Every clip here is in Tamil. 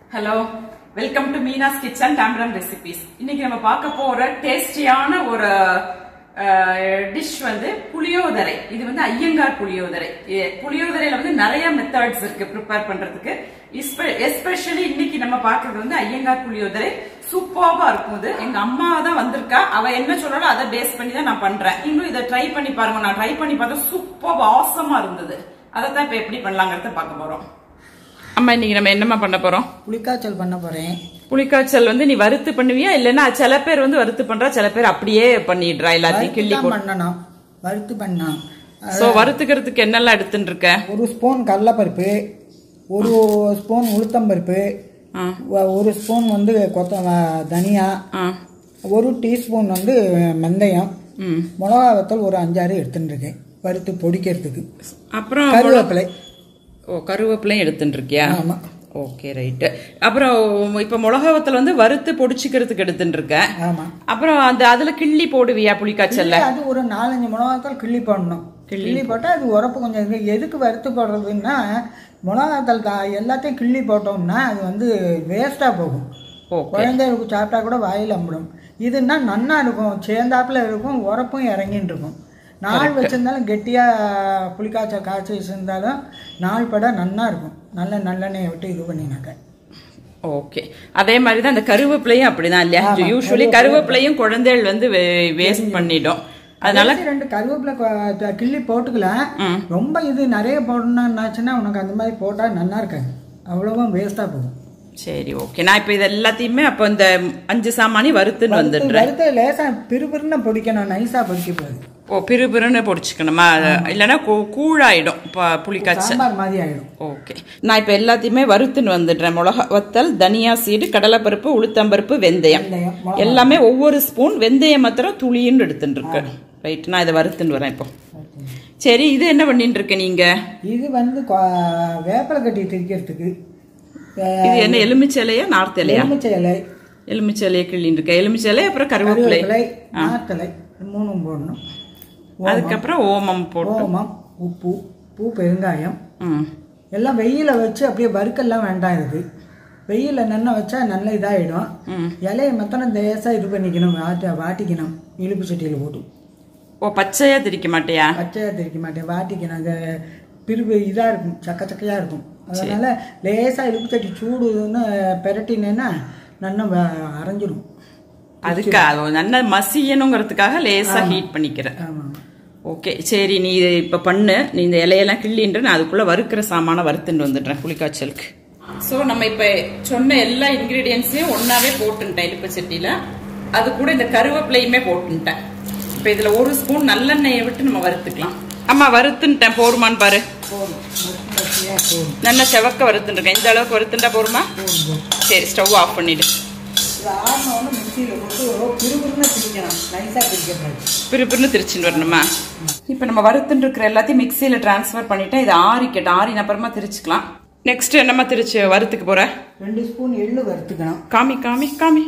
Hello welcome to Meena's kitchen டாம்ரம் ரெசிபிஸ் இன்னைக்கு நம்ம பார்க்க போற டேஸ்டியான ஒரு டிஷ் வந்து புளியோதரை இது வந்து ஐயங்கார் புளியோதரை இ- புளியோதரையில வந்து நிறைய மெத்தட்ஸ் இருக்கு ப்ரிப்பேர் பண்றதுக்கு எஸ்பெஷலி இன்னைக்கு நம்ம பார்க்கறது வந்து ஐயங்கார் புளியோதரை சூப்பர்வா இருக்கும் இது எங்க அம்மா தான் வந்திருக்கா அவ என்ன சொல்றாளோ அதை பேஸ் பண்ணி தான் நான் பண்றேன் இன்னும் இதை ட்ரை பண்ணி பாருங்க நான் ட்ரை பண்ணி பார்த்தா சூப்பர் ஆசமா இருந்தது அதை தான் இப்ப எப்படி பண்ணலாங்கிறத பார்க்க போறோம் அம்மா இன்னைக்கு நம்ம என்னம்மா பண்ண போறோம் புளிக்காய்ச்சல் பண்ண போறேன் புளிக்காய்ச்சல் வந்து நீ வறுத்து பண்ணுவியா இல்லைன்னா சில பேர் வந்து வறுத்து பண்றா சில பேர் அப்படியே பண்ணிடுறா எல்லாத்தையும் கிள்ளி வறுத்து தான் பண்ணணும் வறுத்து பண்ணா சோ வறுத்துக்கிறதுக்கு என்னெல்லாம் எடுத்துட்டு இருக்க ஒரு ஸ்பூன் கடலப்பருப்பு ஒரு ஸ்பூன் உளுத்தம்பருப்பு ஆ, ஒ- ஒரு ஸ்பூன் வந்து கொத்த வ- தனியா ஆ, ஒரு டீஸ்பூன் வந்து வெந்தயம் ம். மிளகா வத்தல் ஒரு அஞ்சாறு எடுத்துட்டு இருக்கேன் வறுத்து பொடிக்கிறதுக்கு அப்புறம் கருவேப்பிலை ஓ கருவேப்பிலையும் எடுத்துட்டு இருக்கியா ஆமா ஓகே ரைட்டு அப்புறம் இப்ப மிளகா வத்தல் வந்து வறுத்து பொடிச்சுக்கிறதுக்கு எடுத்துட்டு இருக்க ஆமா அப்புறம் அந்த அதுல கிள்ளி போடுவியா புளிக்காய்ச்சல்ல அது ஒரு நாலஞ்சு மிளகாத்தல் கிள்ளி போடணும் கிள்ளி போட்டால் அது உரப்பு கொஞ்சம் இருக்கு எதுக்கு வறுத்து போடுறதுன்னா மிளகாத்தல் கா எல்லாத்தையும் கிள்ளி போட்டோம்னா அது வந்து வேஸ்ட்டாக போகும் ஓகே குழந்தைகளுக்கு சாப்பிட்டா கூட வாயில் அம்பிடும் இதுன்னா நன்னா இருக்கும் சேர்ந்தாப்புல இருக்கும் உரப்பும் இறங்கின்னு இருக்கும் நாள் வச்சிருந்தாலும் கெட்டியாக புளிக்காய்ச்சல் காய்ச்சி வச்சிருந்தாலும் நாள் பட நன்னா இருக்கும் நல்ல நல்லெண்ணெயை விட்டு இது பண்ணினாக்க ஓகே அதே மாதிரி தான் இந்த கருவேப்பிலையும் அப்படிதான் இல்லையா யூஸ்வலி கருவேப்பிலையும் குழந்தைகள் வந்து வேஸ்ட் பண்ணிடும் அதனால கடைசி ரெண்டு கருவேப்பிலை கொ- கிள்ளி போட்டுக்கலாம் ம். ரொம்ப இது நிறைய போடணும்னாச்சுன்னா உனக்கு அந்த மாதிரி போட்டால் நல்லா இருக்காது அவ்வளவும் வேஸ்ட்டாக போகும் சரி ஓகே நான் இப்ப இது எல்லாத்தையுமே அப்ப இந்த அஞ்சு சாமானி வறுத்துன்னு வந்துடுறேன் வறுத்து லேசாக பிறுபிறுன்னு பொடிக்கணும் நைஸாக பொடிக்கக்கூடாது ஓ பிறு பிறுன்னு பொடிச்சுக்கணுமா இல்லைன்னா கூ- கூழாயிடும் ப- புளிக்காய்ச்சல் சாம்பார் மாதிரி ஆகிடும் ஓகே நான் இப்ப எல்லாத்தையுமே வறுத்துன்னு வந்துடுறேன் மிளகா வத்தல் தனியா சீடு கடலைப்பருப்பு உளுத்தம்பருப்பு வெந்தயம் வெந்தயம், எல்லாமே ஒவ்வொரு ஸ்பூன் வெந்தயம் மாத்திரம் துளின்னு எடுத்துட்டு இருக்கு ரைட் நான் இதை வறுத்துன்னு வரேன் இப்போ சரி இது என்ன பண்ணிட்டு இருக்க நீங்க இது வந்து கொ- வேப்பிலை கட்டி திரிக்கிறதுக்கு இது என்ன எலுமிச்சை இலையா நார்த்த இலையா எலுமிச்சை இலை எலுமிச்சை இலையை கிள்ளின்னு இருக்க எலுமிச்சை இலை அப்புறம் கருவேப்பிலை கருவேப்பிலை நாத்தலை மூணும் போடணும் அதுக்கப்புறம் ஓமம் போட்டு ஓமம் உப்பு பூ பெருங்காயம் ம் எல்லாம் வெயில வச்சு அப்படியே வறுக்கெல்லாம் வேண்டாம் இதுக்கு வெயில நின்று வச்சா நல்ல இதாகிடும் ம். இலையை மத்தனம் தேசா இது பண்ணிக்கணும் வாட்ட வாட்டிக்கணும் இழுப்பு சட்டியில் போட்டு ஓ பச்சையா திரிக்க மாட்டியா பச்சையாக திரிக்க மாட்டேன் வாட்டிக்கணும் அந்த பிரிவு இதாக இருக்கும் சக்க சக்கையாக இருக்கும் அதனால லேசாக இழுப்பு சட்டி சூடுன்னு பெரட்டினேன்னா நல்லா வ- அரைஞ்சிடும் அதுக்கு அது நல்ல மசியணுங்கிறதுக்காக லேசா ஹீட் பண்ணிக்கிறேன் ஆமாம் ஓகே சரி நீ இது இப்ப பண்ணு நீ இந்த இலையெல்லாம் கிள்ளின்ற நான் அதுக்குள்ள வறுக்கிற சாமான வறுத்துட்டு வந்துடுறேன் புளிக்காய்ச்சலுக்கு ஸோ நம்ம இப்ப சொன்ன எல்லா இன்கிரீடியன்ஸையும் ஒன்னாவே போட்டுட்டேன் இழுப்பு சட்டியில அது கூட இந்த கருவேப்பிலையுமே போட்டுட்டேன் இப்ப இதுல ஒரு ஸ்பூன் நல்லெண்ணெயை விட்டு நம்ம வறுத்துக்கலாம் ஆமா வறுத்துட்டேன் போருமான்னு பாரு போதும் மறுத்து மறுத்தியாக போதும் நல்லா செவக்க வறுத்துட்டுருக்கேன் இந்த அளவுக்கு வறுத்துட்டா போருமா போதும் போதும் சரி ஸ்டவ் ஆஃப் பண்ணிடு இது ஆறினோன்னு மிக்சியில் போட்டு பிரிவுன்னு பிரிக்கணும் நைஸாக பிரிக்கக்கூடாது பிறுபிறுன்னு திரிச்சுட்டு வரணுமா இப்போ நம்ம வறுத்துட்டு இருக்கிற எல்லாத்தையும் மிக்சியில் ட்ரான்ஸ்ஃபர் பண்ணிட்டேன் இது ஆறிக்கட்டும் ஆறின அப்புறமா திரிச்சுக்கலாம் நெக்ஸ்ட் என்னம்மா திரிச்சு வறுத்துக்கு போற ரெண்டு ஸ்பூன் எள்ளு வறுத்துக்கணும் காமி காமி காமி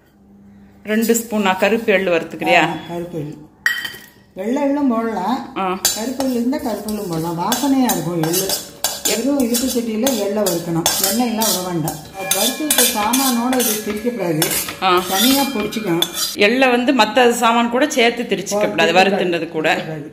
ரெண்டு ஸ்பூன் நான் கருப்பு எள்ளு வறுத்துக்கிறியா கருப்பு எள்ளு வெள்ளை எள்ளும் போடலாம் ஆ கருப்பு எள்ளு இருந்தால் கருப்பு எள்ளும் போடலாம் வாசனையாக இருக்கும் எள்ளு வெறும் இடுப்பு சட்டியில் எள்ளை வறுக்கணும் எண்ணெயெல்லாம் விட வேண்டாம் வறுத்து விட்ட சாமானோட இது திரிக்கக்கூடாது ஆ தனியாக பொடிச்சிக்கணும் எள்ளை வந்து மற்ற சாமான் கூட சேர்த்து திரிச்சுக்க கூடாது வறுத்துன்றது கூட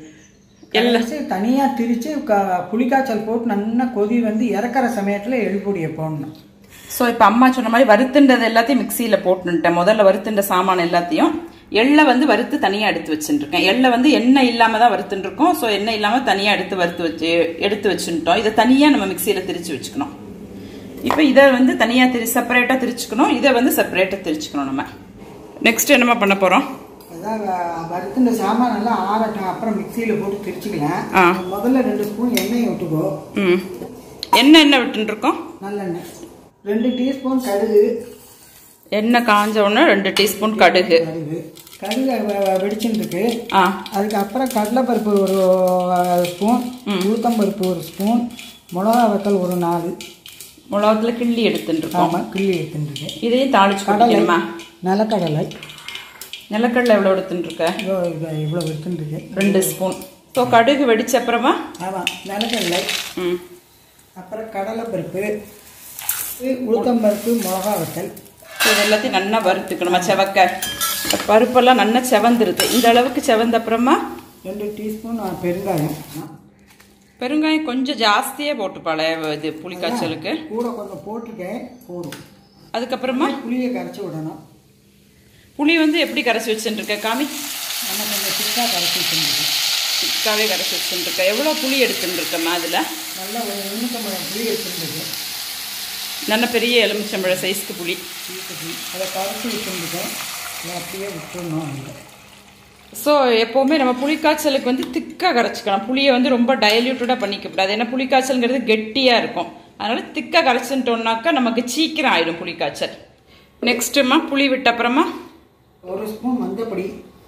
எள்ளு தனியாக திரித்து க புளிக்காய்ச்சல் போட்டு நல்லா கொதி வந்து இறக்குற சமயத்தில் எள்ளுப்பொடியை போடணும் ஸோ இப்போ அம்மா சொன்ன மாதிரி வறுத்துன்றது எல்லாத்தையும் மிக்சியில் போட்டுன்ட்டேன் முதல்ல வறுத்துன்ற சாமான் எல்லாத்தையும் எள்ளை வந்து வறுத்து தனியாக எடுத்து வச்சுட்டுருக்கேன் எள்ளை வந்து எண்ணெய் இல்லாமல் தான் வறுத்துட்டு இருக்கோம் ஸோ எண்ணெய் இல்லாமல் தனியாக எடுத்து வறுத்து வச்சு எடுத்து வச்சுட்டோம் இதை தனியாக நம்ம மிக்சியில் திரிச்சு வச்சுக்கணும் இப்போ இதை வந்து தனியாக திரி செப்பரேட்டாக திரிச்சுக்கணும் இதை வந்து செப்பரேட்டாக திரிச்சுக்கணும் நம்ம நெக்ஸ்ட் என்னம்மா பண்ண போகிறோம் அதான் வ- வறுத்துன சாமான் எல்லாம் ஆறட்டும் அப்புறம் மிக்சியில் போட்டு திரிச்சுக்கலாம் ஆ. முதல்ல ரெண்டு ஸ்பூன் எண்ணெயை விட்டுக்கோ ம் எண்ணெய் என்ன விட்டுன்னு இருக்கோம் நல்லெண்ணெய் ரெண்டு டீஸ்பூன் கடுகு எண்ணெய் காஞ்ச உடனே ரெண்டு டீஸ்பூன் கடுகு கடுகு கடுகு வ- வ- வெடிச்சுன்னு இருக்கு ஆ அதுக்கப்புறம் கடலைப்பருப்பு ஒரு ஸ்பூன் உளுத்தம்பருப்பு ஒரு ஸ்பூன் மிளகா வத்தல் ஒரு நாலு மிளகாத்துல கிள்ளி எடுத்துட்டு இருக்கோம் ஆமாம் கிள்ளி எடுத்துட்டுருக்கேன் இதையும் தாளிச்சு கடலை கொட்டிக்கணுமா நிலக்கடலை நிலக்கடலை எவ்வளோ எடுத்துட்டு இருக்க இதோ இது இவ்வளோ எடுத்துட்டுருக்கு ரெண்டு ஸ்பூன் ஸோ கடுகு வெடிச்ச அப்புறமா ஆமாம் நிலக்கடலை ம் அப்புறம் கடலைப்பருப்பு உளுத்தம்பருப்பு மிளகா வத்தல் இது எல்லாத்தையும் நல்லா வறுத்துக்கணுமா செவக்க பருப்பெல்லாம் நல்லா செவந்துருது இந்த அளவுக்கு செவந்த அப்புறமா ரெண்டு டீஸ்பூன் பெருங்காயம் பெருங்காயம் கொஞ்சம் ஜாஸ்தியே போட்டுப்பாளே இது புளிக்காய்ச்சலுக்கு கூட கொஞ்சம் போட்டுட்டேன் போதும் அதுக்கப்புறமா புளியை கரைச்சி விடணும் புளி வந்து எப்படி கரைச்சி வச்சுருக்க காமி நம்ம கொஞ்சம் திக்காக கரைச்சி வச்சுருக்கோம் திக்காவே கரைச்சி வச்சுருக்க எவ்வளோ புளி எடுத்துருக்கம்மா அதில் நல்லா ஒரு எண்ணூற்றம்பது புளி வச்சுருந்துருக்கேன் நல்ல பெரிய எலுமிச்சம்பழ சைஸ்க்கு புளி தீர்த்துக்கு அதை கரைச்சி வச்சுருந்துட்டேன் அதை அப்படியே விட்டுடணும் அதில் ஸோ எப்போவுமே நம்ம புளிக்காய்ச்சலுக்கு வந்து திக்காக கரைச்சிக்கலாம் புளியை வந்து ரொம்ப டைல்யூட்டடாக பண்ணிக்க கூடாது ஏன்னா புளிக்காய்ச்சல்ங்கிறது கெட்டியாக இருக்கும் அதனால திக்காக கரைச்சிட்டோம்னாக்கா நமக்கு சீக்கிரம் ஆயிடும் புளிக்காய்ச்சல் நெக்ஸ்ட்டுமா புளி விட்ட அப்புறமா ஒரு ஸ்பூன் மஞ்சப்பொடி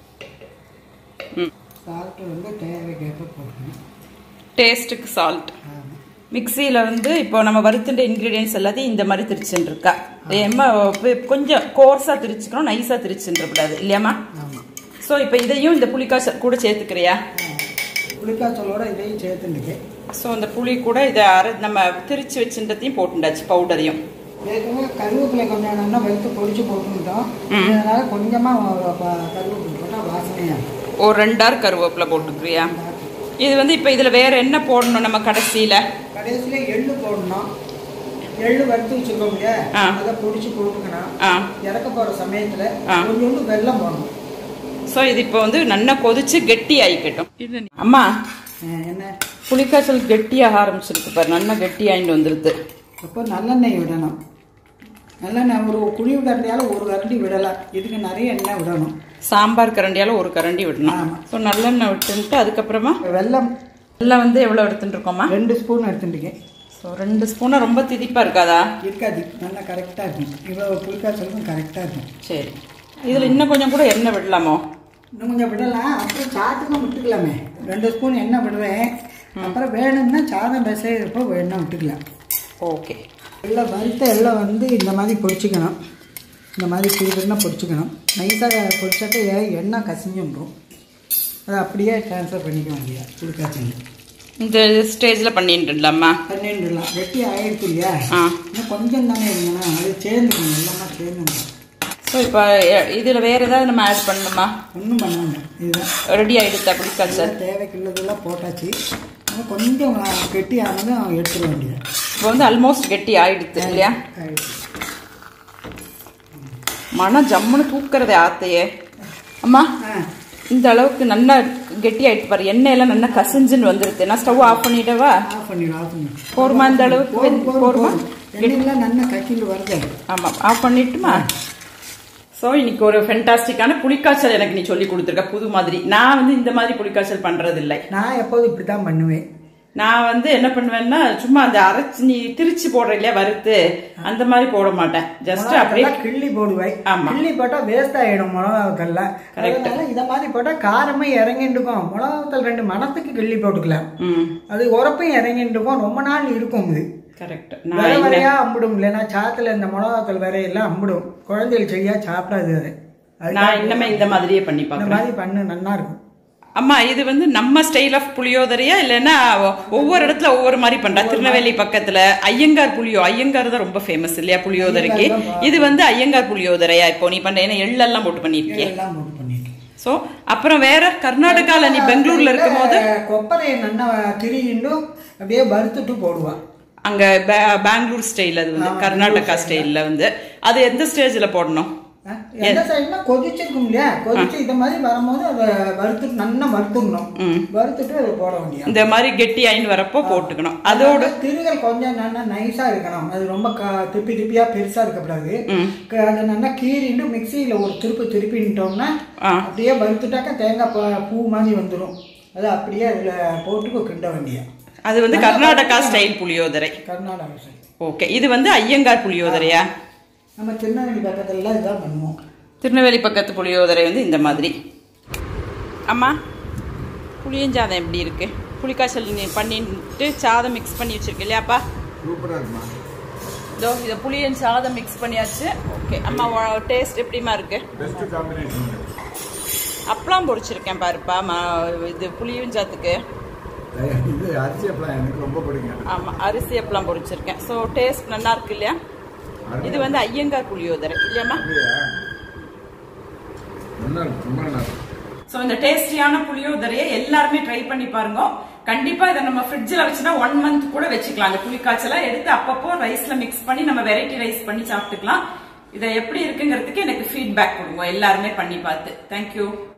ம் சால்ட்டு வந்து தேவைக்கேற்ப போடணும் டேஸ்ட்டுக்கு சால்ட் ஆமாம் மிக்சியில் வந்து இப்போ நம்ம வறுத்துட்ட இன்க்ரீடியன்ஸ் எல்லாத்தையும் இந்த மாதிரி திரிச்சுன்னு இருக்கா ஏம்மா இப்ப கொஞ்சம் கோர்ஸாக திரிச்சுக்கணும் நைஸாக திரிச்சுன்றக்கூடாது இல்லையாம்மா ஆமாம் ஸோ இப்போ இதையும் இந்த புளிக்காய்ச்சல் கூட சேர்த்துக்கிறியா புளிக்காய்ச்சலோட இதையும் சேர்த்துட்டுக்கேன் ஸோ அந்த புளி கூட இதை அரை நம்ம திரிச்சு வச்சுன்றதையும் போட்டுண்டாச்சு பவுடரையும் ஏற்கனவே கருவேப்பிலை கொஞ்சம் நல்லா வறுத்து பொடிச்சு போட்டுக்கிட்டோம் அதனால கொஞ்சமாக கருவேப்பிலை போட்டால் வாசனையாக இருக்கும் ஒரு ரெண்டார் கருவேப்பிலை போட்டுக்கிறியா இது வந்து இப்போ இதில் வேற என்ன போடணும் நம்ம கடைசியில் கடைசியில் எள்ளு போடணும் எள்ளு வறுத்து வச்சுருக்கோம் இல்லையா ஆ. அதை பொடிச்சு போட்டுக்கணும் ஆ இறக்க போகிற சமயத்தில் ஆ. கொஞ்சோண்டு வெல்லம் போடணும் ஸோ இது இப்போ வந்து நல்லா கொதிச்சு கெட்டி ஆயிக்கட்டும் இது அம்மா ஆ, என்ன புளிக்காய்ச்சல் கெட்டியாக ஆரம்பிச்சிருக்கு பாரு நல்லா கெட்டி ஆயிட்டு வந்துருது அப்போ நல்லெண்ணெய் விடணும் நல்லெண்ணெய் ஒரு குழிவு கரண்டியால் ஒரு கரண்டி விடலாம் இதுக்கு நிறைய எண்ணெய் விடணும் சாம்பார் கரண்டியால ஒரு கரண்டி விடணும் ஆமா. ஸோ நல்லெண்ணெய் விட்டுன்ட்டு அதுக்கப்புறமா வெல்லம் எல்லாம் வந்து எவ்வளோ எடுத்துட்டு இருக்கோமா ரெண்டு ஸ்பூன் எடுத்துட்டுக்கேன் ஸோ ரெண்டு ஸ்பூனை ரொம்ப திதிப்பா இருக்காதா இருக்காது நல்லா கரெக்டாக இருக்கும் இவ்வளோ புளிக்காய்ச்சலுக்கும் கரெக்டாக இருக்கும் சரி இதில் இன்னும் கொஞ்சம் கூட எண்ணெய் விடலாமோ இன்னும் கொஞ்சம் விடலாம் அப்புறம் சாத்துக்கும் விட்டுக்கலாமே ரெண்டு ஸ்பூன் எண்ணெய் விடுவேன் அப்புறம் வேணும்னா சாதம் பிசைறப்போ எண்ணெய் விட்டுக்கலாம் ஓகே எல்லாம் வறுத்த எல்லாம் வந்து இந்த மாதிரி பொரிச்சுக்கணும் இந்த மாதிரி சீக்கிரம்னா பொரிச்சுக்கணும் நைஸாக பொரிச்சாக்க எ- எண்ணெய் கசிஞ்சுன்றோம் அதை அப்படியே ட்ரான்ஸ்ஃபர் பண்ணிக்க வேண்டியது புளிக்காய்ச்சல் இந்த ஸ்டேஜில் பண்ணிட்டுலாமா பன்னெண்டுலாம் வெட்டி ஆயிடுச்சு இல்லையா ஆ இன்னும் கொஞ்சம் தானே இருந்தேன்னா அது சேர்ந்துக்கணும் எல்லாமே சேர்ந்துக்கணும் ஸோ இப்போ இதில் வேறு ஏதாவது நம்ம ஆட் பண்ணணுமா ஒன்றும் பண்ண வேண்டாம் இதுதான் ரெடி ஆகிடுதா புளிக்காய்ச்சல் எல்லாம் தேவைக்குள்ளதெல்லாம் போட்டாச்சு இன்னும் கொஞ்சம் கெட்டி ஆனதும் எடுத்துட வேண்டியது இப்போ வந்து ஆல்மோஸ்ட் கெட்டி ஆயிடுது இல்லையா ஆயிடுச்சு மனம் ஜம்முன்னு தூக்குறதே ஆத்தையே அம்மா ஆ இந்த அளவுக்கு நல்லா கெட்டி ஆயிட்டு பாரு எண்ணெயெல்லாம் நல்லா கசிஞ்சுன்னு வந்துருது நான் ஸ்டவ் ஆஃப் பண்ணிடவா ஆஃப் பண்ணிடு ஆஃப் பண்ணிடு போருமா இந்த அளவுக்கு போதும் வெந்து- போதும் போருமா போதும் எண்ணெயெல்லாம் நல்லா கக்கிண்டு வருது ஆமாம் ஆஃப் பண்ணிட்டுமா ஸோ இன்னைக்கு ஒரு ஃபென்டாஸ்டிக்கான புளிக்காய்ச்சல் எனக்கு நீ சொல்லி கொடுத்துருக்க புது மாதிரி நான் வந்து இந்த மாதிரி புளிக்காய்ச்சல் பண்றது இல்லை நான் எப்போதும் இப்படி தான் பண்ணுவேன் நான் வந்து என்ன பண்ணுவேன்னா சும்மா அந்த அரைச்சு நீ திரிச்சு போடுற இல்லையா வறுத்து அந்த மாதிரி போட மாட்டேன் ஜஸ்ட் அப்படியே மிளகாத்தூள்லாம் கிள்ளி போடுவேன் ஆமா. கிள்ளி போட்டா வேஸ்ட் ஆயிடும் மிளகாத்தல்ல அதனால இத மாதிரி போட்டா காரமே இறங்கிட்டுக்கும் மிளகாத்தல் ரெண்டு மணத்துக்கு கிள்ளி போட்டுக்கலாம் ம் அது உரப்பும் இறங்கிட்டுக்கும் ரொம்ப நாள் இருக்கும் இது கரெக்ட் வர நான் வரையா அம்பிடும் இல்லைன்னா சாத்துல இந்த மிளகாத்தல் வரையெல்லாம் அம்பிடும் குழந்தைகள் சரியா சாப்பிடாது அது அது நான் இன்னமே இந்த மாதிரியே பண்ணி இந்த பார்க்குறேன் மாதிரி பண்ணு நல்லா இருக்கும் அம்மா இது வந்து நம்ம ஸ்டைல் ஆஃப் புளியோதரையா இல்லைன்னா ஒவ்வொரு இடத்துல ஒவ்வொரு மாதிரி பண்றா திருநெல்வேலி பக்கத்துல ஐயங்கார் புளியோ ஐயங்கார் தான் ரொம்ப ஃபேமஸ் இல்லையா புளியோதரைக்கு இது வந்து ஐயங்கார் புளியோதரையா இப்போ நீ பண்ற ஏன்னா எள்ளெல்லாம் போட்டு பண்ணிருக்கியே எல்லாம் போட்டு பண்ணிட்டு சோ அப்புறம் வேற கர்நாடகால நீ பெங்களூர்ல இருக்கும் போது கொப்பரையை நல்லா திரியிண்டும் அப்படியே வறுத்துட்டு போடுவான் அங்க பே- பெங்களூர் ஸ்டைல் அது வந்து கர்நாடகா ஸ்டைல்ல வந்து அது எந்த ஸ்டேஜ்ல போடணும் ஆ, எந்த சைடுனா கொதிச்சிருக்கும் இல்லையா கொதிச்சு இந்த மாதிரி வரும்போது அதை வறுத்துட்டு நல்லா வறுத்துக்கணும் வறுத்துட்டு அதை போட வேண்டியது இந்த மாதிரி கெட்டி ஆயின்னு வரப்போ போட்டுக்கணும் அதோட அதோட திருகல் கொஞ்சம் நல்லா நைஸா இருக்கணும் அது ரொம்ப க- திப்பி திப்பியா பெருசா இருக்கக்கூடாது க- அதை நல்லா கீறிட்டு மிக்சியில ஒரு திருப்பு திருப்பிட்டோம்னா ஆ. அப்படியே வறுத்துட்டாக்கா தேங்காய் ப- பூ மாதிரி வந்துடும் அது அப்படியே அதுல போட்டு கிண்ட வேண்டிய அது வந்து Karnataka style puliyodarai Karnataka side okay இது வந்து ஐயங்கார் புளியோதரையா நம்ம திருநெல்வேலி பக்கத்துல இதான் பண்ணுவோம் திருநெல்வேலி பக்கத்து புளியோதரை வந்து இந்த மாதிரி அம்மா புளியஞ்சாதம் எப்படி இருக்கு புளிக்காய்ச்சல் நீ பண்ணிட்டு சாதம் மிக்ஸ் பண்ணி வச்சிருக்க இல்லையாப்பா சூப்பராக இருக்குமா இதோ இதை புளியன் சாதம் மிக்ஸ் பண்ணியாச்சு ஓகே அம்மா டேஸ்ட் எப்படிமா இருக்கு பெஸ்ட் காம்பினேஷன் அப்பளம் பொரிச்சிருக்கேன் பாருப்பா ம- இது புளியஞ்சாத்துக்கு இது அரிசி அப்பளம் எனக்கு ரொம்ப பிடிக்கும் ஆமாம் அரிசி அப்பளம் பொரிச்சிருக்கேன் ஸோ டேஸ்ட் நல்லா இருக்கு இல்லையா இது வந்து ஐயங்கார் புளியோதரை இல்லையாம்மா அப்படியா? நல்லா இருக்கு ரொம்ப நல்லா இருக்கு சோ இந்த டேஸ்டியான புளியோதரையை எல்லாருமே ட்ரை பண்ணி பாருங்க கண்டிப்பா இதை நம்ம ஃப்ரிட்ஜ்ல வச்சுனா ஒன் மந்த் கூட வச்சுக்கலாம் அந்த புளிக்காய்ச்சல எடுத்து அப்பப்போ ரைஸ்ல மிக்ஸ் பண்ணி நம்ம வெரைட்டி ரைஸ் பண்ணி சாப்பிட்டுக்கலாம் இதை எப்படி இருக்குங்கிறதுக்கு எனக்கு ஃபீட்பேக் கொடுங்க எல்லாருமே பண்ணி பார்த்து தேங்க்யூ